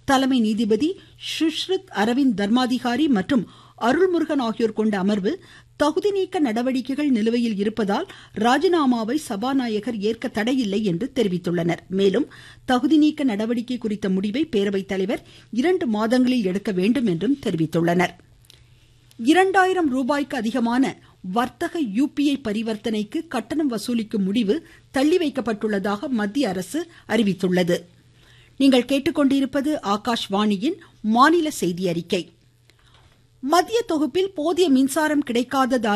தலைமை நீதிபதி சுஷ்ருத் அரவிந்த் தர்மாதிகாரி மற்றும் அருள்முருகன் ஆகியோர் கொண்ட அமர்வு தகுதி நீக்க நடவடிக்கைகள் நிலுவையில் இருப்பதால் ராஜினாமாவை சபாநாயகர் ஏற்க தடையில்லை என்று தெரிவித்துள்ளனர் மேலும் தகுதி நீக்க நடவடிக்கை குறித்த முடிவை பேரவைத் தலைவர் இரண்டு மாதங்களில் எடுக்க வேண்டும் என்றும் தெரிவித்துள்ளனர் இரண்டாயிரம் ரூபாய்க்கு அதிகமான வர்த்தக யுபிஐ பரிவர்த்தனைக்கு கட்டணம் வசூலிக்கும் முடிவு தள்ளி வைக்கப்பட்டுள்ளதாக மத்திய அரசு அறிவித்துள்ளது நீங்கள் கேட்டுக்கொண்டிருப்பது ஆகாஷ்வாணியின் மாநில செய்தி அறிக்கை மத்திய தொகுப்பில் போதிய மின்சாரம் கிடைக்காதது